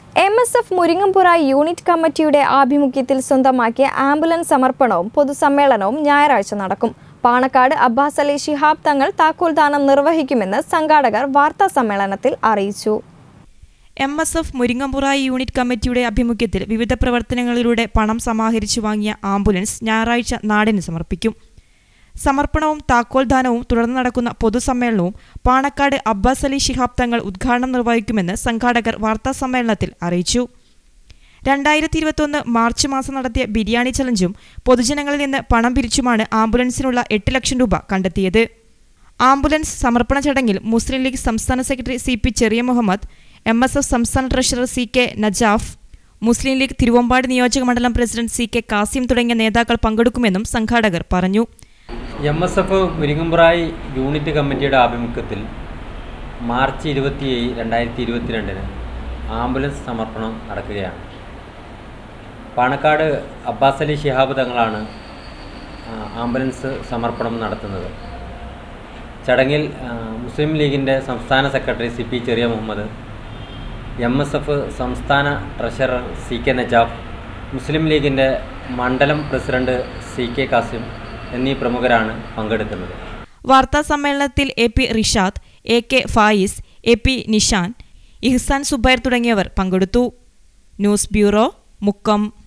M S F Muringampura unit കമ്മിറ്റിയുടെ ആഭിമുഖ്യത്തിൽ സ്വന്തമാക്കിയ ആംബുലൻസ് സമർപ്പണവും പൊതുസമ്മേളനവും ഞായറാഴ്ച നടക്കും പാണക്കാട് അബ്ബാസ് അലി ശിഹാബ് തങ്ങൾ താക്കോൽദാനം നിർവഹിക്കുമെന്ന് സംഘാടകർ വാർത്താ സമ്മേളനത്തിൽ അറിയിച്ചു M S F Muringampura unit കമ്മിറ്റിയുടെ ആഭിമുഖ്യത്തിൽ വിവിധ പ്രവർത്തനങ്ങളിലൂടെ പണം സമാഹരിച്ചു വാങ്ങിയ ആംബുലൻസ് ഞായറാഴ്ച നാടിന് സമർപ്പിക്കും സമർപ്പണവും താക്കോൽദാനവും തുടർന്ന് നടക്കുന്ന പൊതുസമ്മേളനവും പാണക്കാട് അബ്ബാസ് അലി ശിഹാബ് തങ്ങൾ ഉദ്ഘാടനം നിർവഹിക്കുമെന്ന് സംഘാടകർ വാർത്താ സമ്മേളനത്തിൽ അറിയിച്ചു രണ്ടായിരത്തി ഇരുപത്തൊന്ന് മാർച്ച് മാസം നടത്തിയ ബിരിയാണി ചലഞ്ചും പൊതുജനങ്ങളിൽ നിന്ന് പണം പിരിച്ചുമാണ് ആംബുലൻസിനുള്ള എട്ട് ലക്ഷം രൂപ കണ്ടെത്തിയത് ആംബുലൻസ് സമർപ്പണ ചടങ്ങിൽ മുസ്ലിം ലീഗ് സംസ്ഥാന secretary C P Cheriya Muhammad M S F സംസ്ഥാന treasurer C K Najaf Muslim League Thiruvambady നിയോജക മണ്ഡലം പ്രസിഡന്റ് സി കെ കാസിം തുടങ്ങിയ നേതാക്കൾ പങ്കെടുക്കുമെന്നും സംഘാടകർ പറഞ്ഞു M S F Muringampra unit കമ്മിറ്റിയുടെ ആഭിമുഖ്യത്തിൽ മാർച്ച് ഇരുപത്തിയേഴ് രണ്ടായിരത്തി ഇരുപത്തിരണ്ടിന് ആംബുലൻസ് സമർപ്പണം നടക്കുകയാണ് പാണക്കാട് അബ്ബാസ് അലി ശിഹാബ് തങ്ങളാണ് ആ, ആംബുലൻസ് സമർപ്പണം നടത്തുന്നത് ചടങ്ങിൽ ആ, മുസ്ലിം ലീഗിൻ്റെ സംസ്ഥാന secretary C P Cheriya Muhammad M S F സംസ്ഥാന treasurer C K Najaf Muslim ലീഗിൻ്റെ മണ്ഡലം പ്രസിഡന്റ് സി കെ കാസിം എന്നീ പ്രമുഖരാണ് പങ്കെടുക്കുന്നത് വാർത്താ സമ്മേളനത്തിൽ A P Rishad A K Fayis A P Nishan Ihsan Subair തുടങ്ങിയവർ പങ്കെടുത്തു ന്യൂസ് ബ്യൂറോ മുക്കം